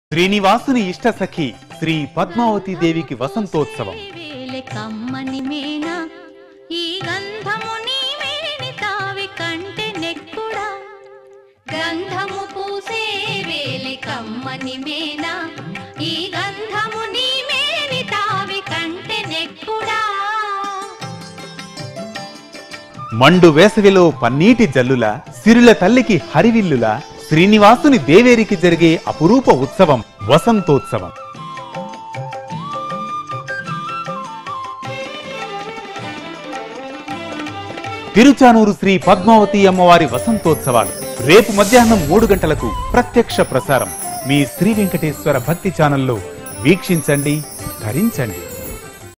శ్రీనివాసుని ఇష్ట సఖి శ్రీ పద్మావతి దేవికి వసంతోత్సవం వేలె కమ్మని మేనా ఈ గంధము నీ మేని తావి కంటే నెక్కుడా గంధము పూసే వేలి కమ్మని మేనా ఈ గంధము నీ మేని తావి కంటే నెక్కుడా మండు వేసవిలో పన్నీటి జల్లుల సిరుల తల్లికి హరివిల్లుల శ్రీనివాసుని దేవేరికి జరిగే అపురూప ఉత్సవం వసంతోత్సవం తిరుచానూరు శ్రీ పద్మావతి అమ్మవారి వసంతోత్సవాలు రేపు మధ్యాహ్నం మూడు గంటలకు ప్రత్యక్ష ప్రసారం మీ శ్రీ వెంకటేశ్వర భక్తి ఛానల్లో వీక్షించండి ధరించండి